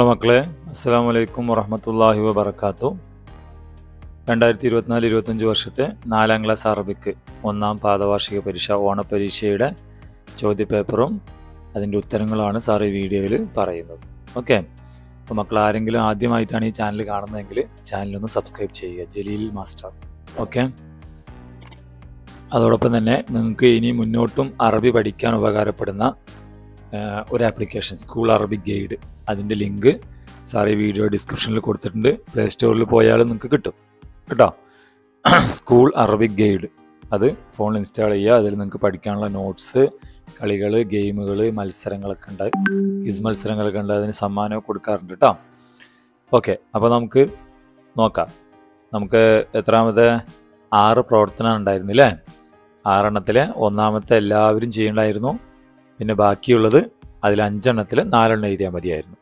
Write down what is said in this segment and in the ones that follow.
Hello മക്കളെ അസ്സാം വലൈക്കും വറഹമത്തല്ലാഹി വബർക്കാത്തു രണ്ടായിരത്തി ഇരുപത്തിനാല് ഇരുപത്തഞ്ച് വർഷത്തെ നാലാം ക്ലാസ് അറബിക്ക് ഒന്നാം പാദവാർഷിക പരീക്ഷ ഓണപ്പരീക്ഷയുടെ ചോദ്യപേപ്പറും അതിൻ്റെ ഉത്തരങ്ങളാണ് സാർ ഈ വീഡിയോയിൽ പറയുന്നത് ഓക്കെ അപ്പോൾ മക്കൾ ആരെങ്കിലും ആദ്യമായിട്ടാണ് ഈ ചാനൽ കാണുന്നതെങ്കിൽ ചാനലൊന്ന് സബ്സ്ക്രൈബ് ചെയ്യുക ജലീൽ മാസ്റ്റർ ഓക്കെ അതോടൊപ്പം തന്നെ നിങ്ങൾക്ക് ഇനി മുന്നോട്ടും അറബി പഠിക്കാൻ ഉപകാരപ്പെടുന്ന ആഹ്, ഒരു ആപ്ലിക്കേഷൻ സ്കൂൾ അറബിക് ഗൈഡ് അതിൻ്റെ ലിങ്ക് സാർ ഈ വീഡിയോ ഡിസ്ക്രിപ്ഷനിൽ കൊടുത്തിട്ടുണ്ട് പ്ലേ സ്റ്റോറിൽ പോയാൽ നിങ്ങൾക്ക് കിട്ടും കേട്ടോ സ്കൂൾ അറബിക് ഗൈഡ് അത് ഫോണിൽ ഇൻസ്റ്റാൾ ചെയ്യുക അതിൽ നിങ്ങൾക്ക് പഠിക്കാനുള്ള നോട്ട്സ് കളികൾ ഗെയിമുകൾ മത്സരങ്ങളൊക്കെ ഉണ്ട് ക്വിസ് മത്സരങ്ങളൊക്കെ ഉണ്ട് അതിന് സമ്മാനമൊക്കെ കൊടുക്കാറുണ്ട് കേട്ടോ ഓക്കെ അപ്പോൾ നമുക്ക് നോക്കാം നമുക്ക് എത്രാമത്തെ ആറ് പ്രവർത്തനം ഉണ്ടായിരുന്നു അല്ലേ ആറെണ്ണത്തിൽ ഒന്നാമത്തെ എല്ലാവരും ചെയ്യണ്ടായിരുന്നു പിന്നെ ബാക്കിയുള്ളത് അതിൽ അഞ്ചെണ്ണത്തിൽ നാലെണ്ണം എഴുതിയാൽ മതിയായിരുന്നു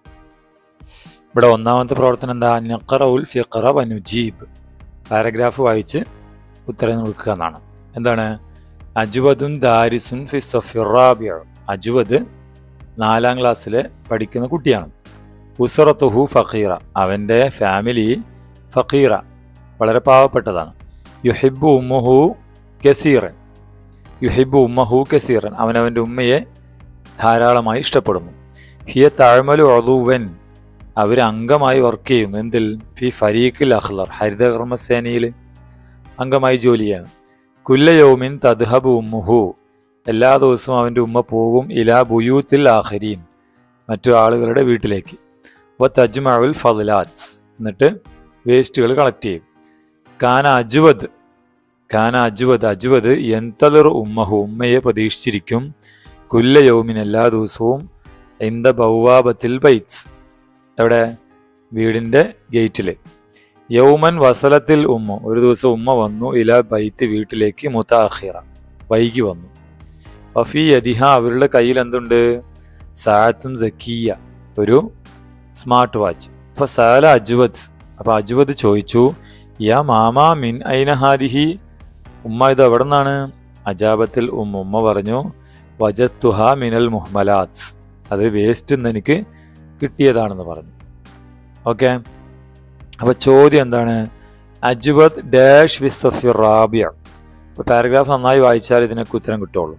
ഇവിടെ ഒന്നാമത്തെ പ്രവർത്തനം എന്താ നഖറഉൽ ഫിഖറ വനുജീബ് പാരഗ്രാഫ് വായിച്ച് ഉത്തരം കൊടുക്കുക എന്നാണ് എന്താണ് അജുവദുൻ ദാരിസുൻ ഫി സഫിറാബിയ അജുവദ് നാലാം ക്ലാസ്സിൽ പഠിക്കുന്ന കുട്ടിയാണ് ഉസറത്തുഹു ഫഖീറ അവൻ്റെ ഫാമിലി ഫഖീറ വളരെ പാവപ്പെട്ടതാണ് യുഹിബു ഉമ്മുഹു കസീറൻ യുഹിബു ഉമ്മഹു കസീറൻ അവനവൻ്റെ ഉമ്മയെ ധാരാളമായി ഇഷ്ടപ്പെടുന്നു ഹിയ താഴ്മലു ഒതുവൻ അവർ അംഗമായി വർക്ക് ചെയ്യുന്നു എന്തിൽ ഫി ഫരീഖിൽ അഖ്ലർ ഹരിതകർമ്മസേനയിൽ അംഗമായി ജോലി ചെയ്യണം കുല്ലയോമിൻ തദ്ഹബ് ഉമ്മുഹു എല്ലാ ദിവസവും അവൻ്റെ ഉമ്മ പോകും ഇലാ ബുയൂത്തിൽ ആഖരീൻ മറ്റു ആളുകളുടെ വീട്ടിലേക്ക് വ തജ്മഉൽ ഫദ്ലാറ്റ്സ് എന്നിട്ട് വേസ്റ്റുകൾ കളക്ട് ചെയ്യും കാന അജ്വദ് കാന അജ്വദ് അജ്വദ് എന്തലർ ഉമ്മഹു ഉമ്മയെ പ്രതീക്ഷിച്ചിരിക്കും കുല്ല യൗമിൻ എല്ലാ ദിവസവും എന്ത ബൗവാബത്തിൽ ബൈറ്റ്സ് എവിടെ വീടിൻ്റെ ഗേറ്റിൽ യൗമൻ വസലത്തിൽ ഉമ്മ ഒരു ദിവസം ഉമ്മ വന്നു ഇല ബൈത്ത് വീട്ടിലേക്ക് മുത്താഹിറ വൈകി വന്നു വഫി യദിഹ അവരുടെ കയ്യിൽ എന്തുണ്ട് സാത്തും സക്കിയ ഒരു സ്മാർട്ട് വാച്ച് അപ്പൊ സാല അജ്വദ് അപ്പൊ അജ്വദ് ചോദിച്ചു യാ മാമാ മിൻ ഐനഹാദിഹി ഉമ്മ ഇത് എവിടെ നിന്നാണ് അജാബത്തിൽ ഉമ്മ ഉമ്മ പറഞ്ഞു വജത്തുഹ മിനൽ മുഹ്മലാത്ത് അത് വേസ്റ്റ് എന്ന് എനിക്ക് കിട്ടിയതാണെന്ന് പറഞ്ഞു ഓക്കെ അപ്പൊ ചോദ്യം എന്താണ് അജ്വദ് ഡാഷ് വിസഫിർ റാബിയ ഇപ്പൊ പാരഗ്രാഫ് നന്നായി വായിച്ചാൽ ഇതിനൊക്കെ ഉത്തരം കിട്ടുള്ളൂ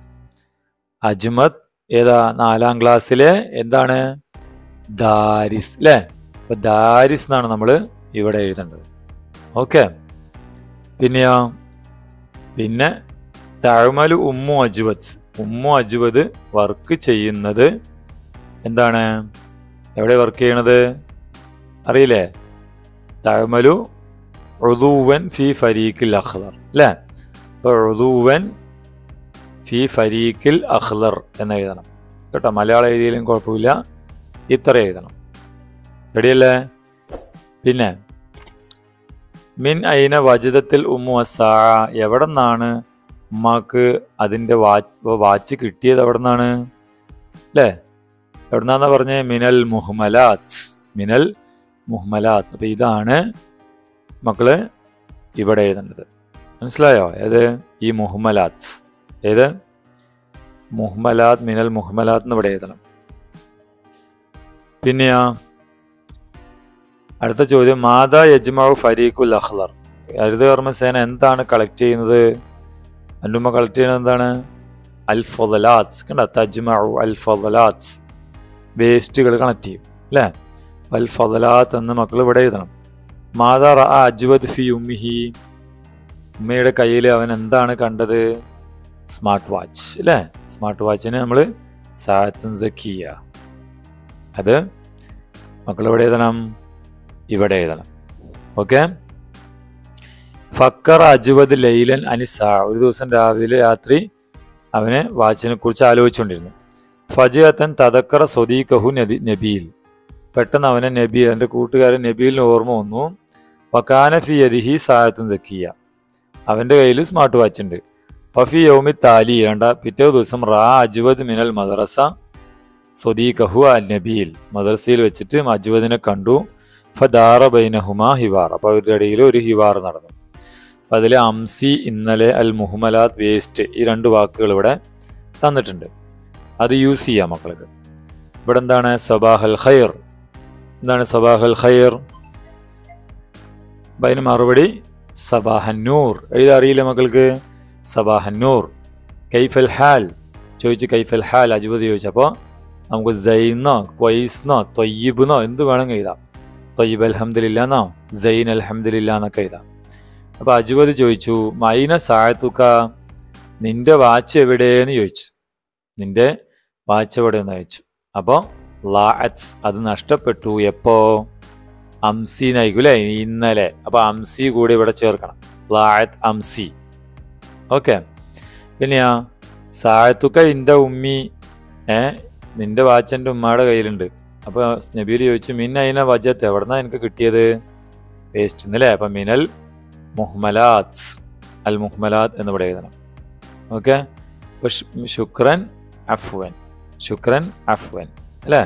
അജ്മത് ഏതാ നാലാം ക്ലാസ്സിലെ എന്താണ് ദാരിസ് അല്ലേ അപ്പൊ ദാരിസ് എന്നാണ് നമ്മൾ ഇവിടെ എഴുതേണ്ടത് ഓക്കെ പിന്നെയോ പിന്നെ തഴമലു ഉമ്മു അജ്വദ് ഉമ്മു അജ്വദ് വർക്ക് ചെയ്യുന്നത് എന്താണ് എവിടെ വർക്ക് ചെയ്യണത് അറിയില്ലേ തഴമലു ഉദൂവൻ ഫി ഫരീഖിൽ അഖ്ലർ അല്ലേ അപ്പോൾ ഉദൂവൻ ഫി ഫരീഖിൽ അഖ്ലർ എന്ന് എഴുതണം കേട്ടോ മലയാളം എഴുതിയാലും കുഴപ്പമില്ല ഇത്ര എഴുതണം റെഡിയല്ലേ പിന്നെ മിൻ ഐന വജിതത്തിൽ ഉമ്മു അസാ എവിടെ നിന്നാണ് ഉമ്മാക്ക് അതിൻ്റെ വാച്ച് വാച്ച് കിട്ടിയത് എവിടെ നിന്നാണ് അല്ലേ എവിടുന്നാന്നാ പറഞ്ഞേ മിനൽ മുഹ്മലാത്ത് മിനൽ മുഹ്മലാത്ത് അപ്പൊ ഇതാണ് മക്കള് ഇവിടെ എഴുതേണ്ടത് മനസ്സിലായോ ഏത് ഈ മുഹ്മലാത്ത് ഏത് മുഹ്മലാത്ത് മിനൽ മുഹ്മലാത്ത് എന്ന് ഇവിടെ എഴുതണം പിന്നെയാ അടുത്ത ചോദ്യം മാതാ യജ്മാവ് ഫരീഖുൽ അഖ്ലർ ഹരിത കർമ്മസേന എന്താണ് കളക്ട് ചെയ്യുന്നത് എൻ്റെ ഉമ്മ കളക്ട് ചെയ്യുന്നത് എന്താണ് അൽ ഫൊദലാത്ത് കണ്ട തജ്മഉ അൽ ഫൊദലാത്ത് വേസ്റ്റുകൾ കണക്ട് ചെയ്യും അല്ലേ അൽ ഫദലാത്ത് എന്ന് മക്കൾ ഇവിടെ എഴുതണം മാതാ റ അജ്വദ് ഫി ഉമ്മിഹി ഉമ്മയുടെ കയ്യിൽ അവൻ എന്താണ് കണ്ടത് സ്മാർട്ട് വാച്ച് അല്ലേ സ്മാർട്ട് വാച്ചിന് നമ്മൾ സാത്തുൻ സക്കിയ അത് മക്കൾ എവിടെ എഴുതണം ഇവിടെ എഴുതണം ഓക്കെ ഫക്കർ അജ്വദ് ലൈലൻ അനിസ ഒരു ദിവസം രാവിലെ രാത്രി അവന് വാച്ചിനെ കുറിച്ച് ആലോചിച്ചുകൊണ്ടിരുന്നു ഫജിയത്തൻ തതക്കറ സ്വദീഖഹു നബി നബീൽ പെട്ടെന്ന് അവനെ നബീൽ എൻ്റെ കൂട്ടുകാരൻ നബീലിന് ഓർമ്മ വന്നു വക്കാന ഫി യദിഹി സായത്തും സക്കിയ അവൻ്റെ കയ്യിൽ സ്മാർട്ട് വാച്ച് ഉണ്ട് ഫഫി യൗമി താലി രണ്ട പിറ്റേ ദിവസം റാ അജ്വദ് മിനൽ മദ്രസ സ്വദീഖഹു അൽ നബീൽ മദ്രസയിൽ വെച്ചിട്ട് അജ്വദിനെ കണ്ടു ഫദാറ ബൈനഹുമ ഹിവാർ അപ്പോൾ അവരുടെ ഇടയിൽ ഒരു ഹിവാർ നടന്നു അപ്പം അതിൽ അംസി ഇന്നലെ അൽ മുഹമ്മലാത്ത് വേസ്റ്റ് ഈ രണ്ട് വാക്കുകൾ ഇവിടെ തന്നിട്ടുണ്ട് അത് യൂസ് ചെയ്യാം മക്കൾക്ക് ഇവിടെ എന്താണ് സബാഹൽ ഖൈർ എന്താണ് സബാഹൽ ഖൈർ അപ്പം അതിന് മറുപടി സബാഹന്നൂർ എഴുതറിയില്ല മക്കൾക്ക് സബാഹന്നൂർ കൈഫൽ ഹാൽ ചോദിച്ചു കൈഫൽ ഹാൽ അജുബതി ചോദിച്ചപ്പോൾ നമുക്ക് സൈന്നോ ക്വൈസ്ന്നോ തൊയ്യിബെന്നോ എന്ത് വേണമെങ്കിൽ എഴുതാം തൊയ്യബ് അൽഹംദില്ലാന്നോ സൈൻ അൽഹംദില്ല എന്നൊക്കെ എഴുതാം അപ്പൊ അജുബത് ചോദിച്ചു മൈന സാഴത്തുക്ക നിന്റെ വാച്ച് എവിടെയെന്ന് ചോദിച്ചു നിന്റെ വാച്ച് എവിടെയെന്ന് ചോദിച്ചു അപ്പോൾ ലാഅത്ത് അത് നഷ്ടപ്പെട്ടു എപ്പോ അംസി നയിക്കും അല്ലേ ഇന്നലെ അപ്പൊ അംസി കൂടി ഇവിടെ ചേർക്കണം ലാഅത്ത് അംസി ഓക്കെ പിന്നെയാ സാഴത്തുക്ക ഇന്റെ ഉമ്മി ഏ നിന്റെ വാച്ച് എൻ്റെ ഉമ്മയുടെ കയ്യിലുണ്ട് അപ്പൊ നബീൽ ചോദിച്ചു മിൻ അയിന വജത്ത് എവിടെന്നാ എനിക്ക് കിട്ടിയത് വേസ്റ്റ് അല്ലേ അപ്പൊ മിനൽ മുഹ്മലാത്ത് അൽ മുഹ്മലാത്ത് എന്ന് ഇവിടെ എഴുതണം ഓക്കെ അപ്പൊ ശു- ശുക്രൻ അഫ്വൻ ശുക്രൻ അഫ്വൻ അല്ലേ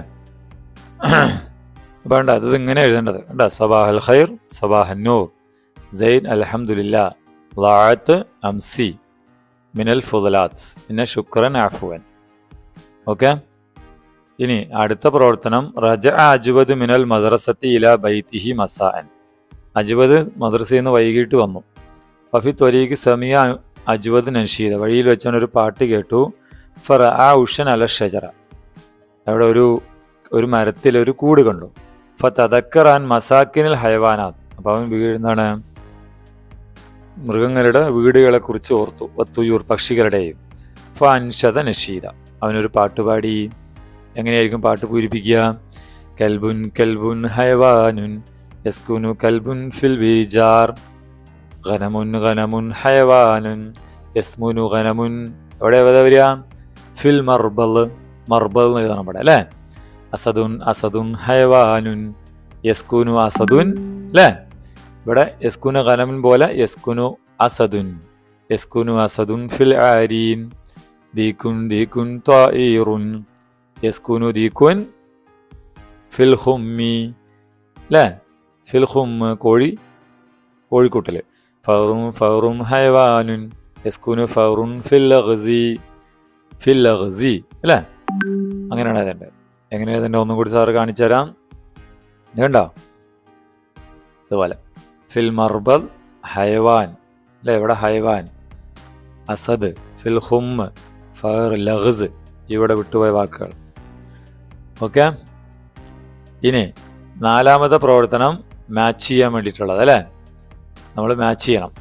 വേണ്ട അത് ഇങ്ങനെ എഴുതേണ്ടത് കണ്ട സബാഹൽ ഖൈർ സബാഹൻ നൂർ സൈൻ അൽഹംദുലില്ല ലാഅത്ത് അംസി മിനൽ ഫുദലാത്ത് പിന്നെ ശുക്രൻ അഫ്വൻ ഓക്കെ ഇനി അടുത്ത പ്രവർത്തനം റജ അജുബദ് മിനൽ മദ്രസത്തി ഇല ബൈത്തിഹി മസാൻ അജുബദ് മദ്രസയിൽ നിന്ന് വൈകിട്ട് വന്നു ഫഫി ത്വരീഖ് സമിയ അജുബദ് നൻഷീദ വഴിയിൽ വെച്ചവൻ ഒരു പാട്ട് കേട്ടു ഫറ ആ ഉഷൻ അല ഷജറ അവിടെ ഒരു ഒരു മരത്തിൽ ഒരു കൂട് കണ്ടു ഫ തദക്കറാൻ മസാക്കിനിൽ ഹയവാനാത്ത് അപ്പം അവൻ വീഴുന്നതാണ് മൃഗങ്ങളുടെ വീടുകളെ കുറിച്ച് ഓർത്തു വത്തുയൂർ പക്ഷികളുടെയും ഫ അൻഷത നഷീദ അവനൊരു പാട്ടുപാടി എങ്ങനെയായിരിക്കും പാട്ട് പൂരിപ്പിക്കുക കൽബുൻ കൽബുൻ ഹയവാനുൻ യസ്കുനു കൽബുൻ ഫിൽ വീജാർ ഖനമുൻ ഖനമുൻ ഹയവാനുൻ യസ്മുനു ഖനമുൻ എവിടെ എവിടെ വരിക ഫിൽ മർബൽ മർബൽ എന്ന് എഴുതണം ഇവിടെ അല്ലേ അസദുൻ അസദുൻ ഹയവാനുൻ യസ്കുനു അസദുൻ അല്ലേ ഇവിടെ യസ്കുനു ഖനമുൻ പോലെ യസ്കുനു അസദുൻ യസ്കുനു അസദുൻ ഫിൽ ആരീൻ ദീക്കുൻ ദീക്കുൻ ത്വായിറുൻ യസ്കുനു ദീക്കുൻ ഫിൽ ഹുമ്മി അല്ലേ ഫിൽ ഹുമ്മ് കോഴി കോഴിക്കൂട്ടല് ഫറും ഫറും ഹൈവാനുൻ യസ്കുനു ഫറുൻ ഫിൽ അഗ്സി ഫിൽ അഗ്സി അല്ലേ അങ്ങനെയാണ് അതിൻ്റെ എങ്ങനെയാണ് അതിൻ്റെ ഒന്നും കൂടി സാറ് കാണിച്ചു തരാം ഇത് കണ്ടോ ഇതുപോലെ ഫിൽ മർബൽ ഹൈവാൻ അല്ലേ ഇവിടെ ഹൈവാൻ അസദ് ഫിൽ ഹുമ്മ് ഫർ ലഗ്സ് ഇവിടെ വിട്ടുപോയ വാക്കുകൾ ഓക്കെ ഇനി നാലാമത്തെ പ്രവർത്തനം മാച്ച് ചെയ്യാൻ വേണ്ടിയിട്ടുള്ളത് അല്ലേ നമ്മൾ മാച്ച് ചെയ്യണം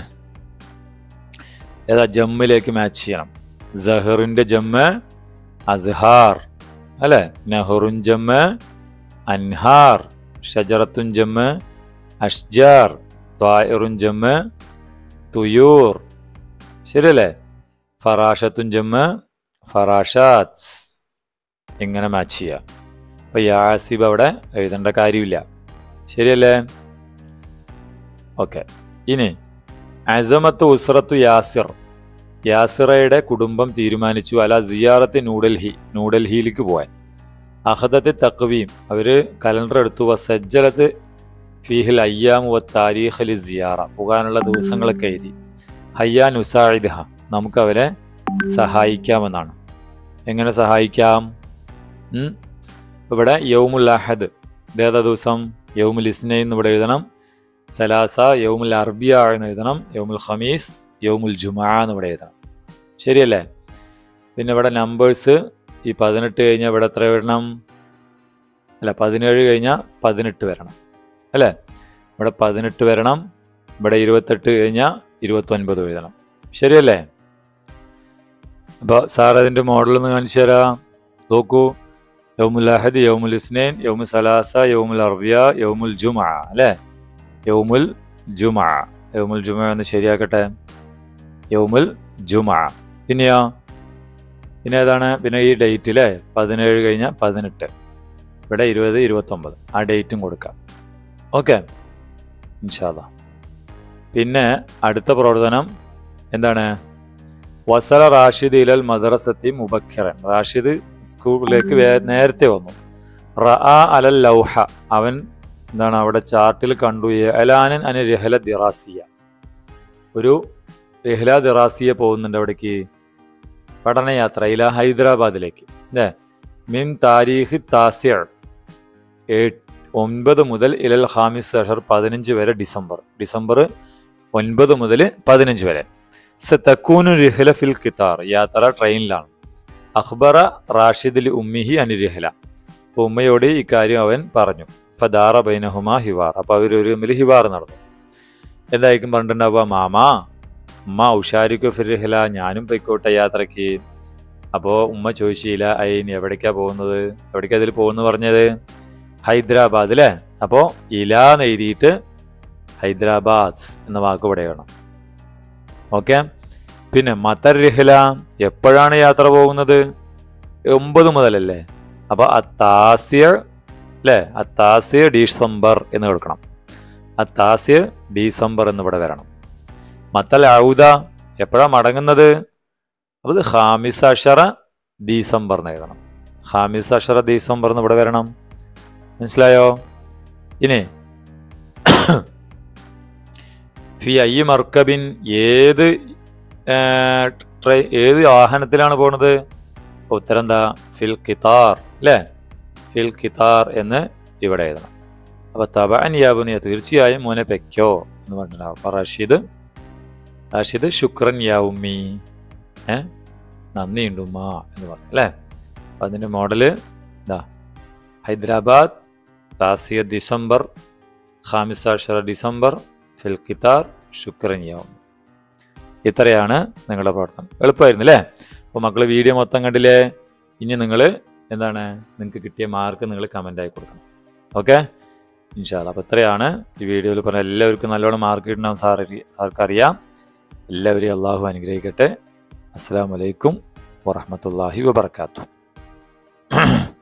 ഏതാ ജമ്മിലേക്ക് മാച്ച് ചെയ്യണം സഹറിന്റെ ജമ്മ് അസ്ഹാർ അല്ലേ നെഹ്റുൻ ജമ്മ് അൻഹാർ ഷജറത്തുൻ ജമ്മ് അഷ്ജാർ ത്വായിറുൻ ജമ്മ് തുയൂർ ശരിയല്ലേ ഫറാഷത്തുൻ ജമ്മ് ഫറാഷാത്ത് ഇങ്ങനെ മാച്ച് ചെയ്യുക അപ്പൊ യാസിബ് അവിടെ എഴുതേണ്ട കാര്യമില്ല ശരിയല്ലേ ഓക്കെ ഇനി അസമത്ത് ഉസ്രത്തു യാസിർ യാസിറയുടെ കുടുംബം തീരുമാനിച്ചു അല സിയാറത്ത് ന്യൂഡൽഹി ന്യൂഡൽഹിയിലേക്ക് പോവാൻ അഹദത്ത് തക്വീം അവര് കലണ്ടർ എടുത്തു വ സജ്ജലത്ത് ഫീഹിൽ അയ്യാമു വ താരീഖലി സിയാറ പോകാനുള്ള ദിവസങ്ങളൊക്കെ എഴുതി ഹയ്യാൻ ഉസായിദ്ഹ നമുക്ക് അവരെ സഹായിക്കാമെന്നാണ് എങ്ങനെ സഹായിക്കാം ഉം? ഇവിടെ യൗമുൽ അഹദ് ഇതേതാ ദിവസം യൗമുൽ ഇസ്നൈൻ എന്ന് ഇവിടെ എഴുതണം സലാസ യൗമുൽ അർബിയ എന്ന് എഴുതണം യൗമുൽ ഖമീസ് യൗമുൽ ജുമാ എന്ന് ഇവിടെ എഴുതണം ശരിയല്ലേ പിന്നെ ഇവിടെ നമ്പേഴ്സ് ഈ പതിനെട്ട് കഴിഞ്ഞാൽ ഇവിടെ എത്ര വരണം അല്ല പതിനേഴ് കഴിഞ്ഞാൽ പതിനെട്ട് വരണം അല്ലേ ഇവിടെ പതിനെട്ട് വരണം ഇവിടെ ഇരുപത്തെട്ട് കഴിഞ്ഞാൽ ഇരുപത്തൊൻപത് എഴുതണം ശരിയല്ലേ അപ്പോൾ സാർ അതിൻ്റെ മോഡൽ ഒന്ന് കാണിച്ചു തരാം നോക്കൂ യൗമുൽ അഹദ് യൗമുൽ ഇസ്നൈൻ യൗമുൽ സലാസ യൗമുൽ അർബിയ യൗമുൽ ജുമാ അല്ലേ യൗമുൽ ജുമാ യൗമുൽ ജുമാ ഒന്ന് ശരിയാക്കട്ടെ യൗമുൽ ജുമാ പിന്നെയോ പിന്നെ ഏതാണ് പിന്നെ ഈ ഡേറ്റ് അല്ലേ പതിനേഴ് കഴിഞ്ഞാൽ പതിനെട്ട് ഇവിടെ ഇരുപത് ഇരുപത്തൊമ്പത് ആ ഡേറ്റും കൊടുക്കാം ഓക്കെ ഇൻഷാല്ല പിന്നെ അടുത്ത പ്രവർത്തനം എന്താണ് വസല റാഷിദ് ഇലൽ മദ്രസത്തി മുബക്കിറൻ റാഷിദ് സ്കൂളിലേക്ക് വേ- നേരത്തെ വന്നു റഅ അലൽ ലൗഹ അവൻ എന്താണ് അവിടെ ചാർട്ടിൽ കണ്ടു അലാനൻ അന രഹല ദിറാസിയ ഒരു രഹല ദിറാസിയ പോകുന്നുണ്ട് അവിടേക്ക് പഠനയാത്ര ഇല ഹൈദരാബാദിലേക്ക് അല്ലേ മിൻ താരീഖ് താസിയ ഒൻപത് മുതൽ ഇലൽ ഹാമിസ് അഷർ പതിനഞ്ച് വരെ ഡിസംബർ ഡിസംബർ ഒൻപത് മുതൽ പതിനഞ്ച് വരെ സത്തക്കൂനു റിഹല ഫിൽ കിത്താർ യാത്ര ട്രെയിനിലാണ് അഖ്ബറ റാഷിദിൽ ഉമ്മിഹി അനി റിഹല അപ്പൊ ഉമ്മയോട് ഇക്കാര്യം അവൻ പറഞ്ഞു ഫദാറ ബൈനഹുമ ഹിവാർ അപ്പൊ അവരൊരു തമ്മിൽ ഹിവാർ നടന്നു എന്തായിരിക്കും പറഞ്ഞിട്ടുണ്ടാവുക മാമാ ഉമ്മ ഉഷാരിക്കു ഫിർഹില ഞാനും പൊയ്ക്കോട്ടെ യാത്രയ്ക്ക് അപ്പോൾ ഉമ്മ ചോദിച്ചില്ല അയ്യ എവിടേക്കാ പോകുന്നത് എവിടേക്കാ ഇതിൽ പോകുന്നു പറഞ്ഞത് ഹൈദരാബാദ് അല്ലേ അപ്പോൾ ഇല എന്ന് എഴുതിയിട്ട് ഹൈദരാബാദ് എന്ന വാക്ക് ഇവിടെ വേണം ഓക്കെ പിന്നെ മത്തർ രഹില എപ്പോഴാണ് യാത്ര പോകുന്നത് ഒമ്പത് മുതലല്ലേ അപ്പോൾ അത്താസിയ അല്ലേ അത്താസിയ ഡിസംബർ എന്ന് കൊടുക്കണം അത്താസിയ ഡിസംബർ എന്ന് ഇവിടെ വരണം മത്തൽ ഔദ എപ്പോഴാണ് മടങ്ങുന്നത് അപ്പോൾ ഇത് ഹാമിസ് അഷറ ഡിസംബർ എന്ന് എഴുതണം ഹാമിസ് അഷറ ഡിസംബർ എന്ന് ഇവിടെ വരണം മനസ്സിലായോ ഇനി ഫി ഐ മർക്കബിൻ ഏത് ഏ, ട്രെ ഏത് വാഹനത്തിലാണ് പോണത് ഉത്തരം എന്താ ഫിൽ കിതാർ അല്ലേ ഫിൽ കിതാർ എന്ന് ഇവിടെ എഴുതണം അപ്പൊ തബഅൻ യാബുനിയ തീർച്ചയായും മോനെ പെക്കോ എന്ന് പറഞ്ഞിട്ടുണ്ടാവും അപ്പൊ റഷീദ് റഷീദ് ശുക്രൻ യാവുമ്മി ഏ നന്ദിയുണ്ട് ഉമ്മ എന്ന് പറഞ്ഞു അല്ലേ അപ്പൊ അതിന്റെ മോഡല് ഇതാ ഹൈദരാബാദ് താസിയ ഡിസംബർ ഹാമിസാഷറ ഡിസംബർ ഫിൽ കിതാർ ശുക്രൻ യാവും ഇത്രയാണ് നിങ്ങളുടെ പ്രവർത്തനം എളുപ്പമായിരുന്നു അല്ലേ അപ്പോൾ മക്കൾ വീഡിയോ മൊത്തം കണ്ടില്ലേ ഇനി നിങ്ങൾ എന്താണ് നിങ്ങൾക്ക് കിട്ടിയ മാർക്ക് നിങ്ങൾ കമൻ്റായി കൊടുക്കണം ഓക്കെ ഇൻഷാല്ല അപ്പോൾ ഇത്രയാണ് ഈ വീഡിയോയിൽ പറഞ്ഞ എല്ലാവർക്കും നല്ലോണം മാർക്ക് കിട്ടണം സാർ സാർക്ക് അറിയാം എല്ലാവരെയും അള്ളാഹു അനുഗ്രഹിക്കട്ടെ അസ്സാം വലൈക്കും വറഹമത്തല്ലാഹി വബർക്കാത്തു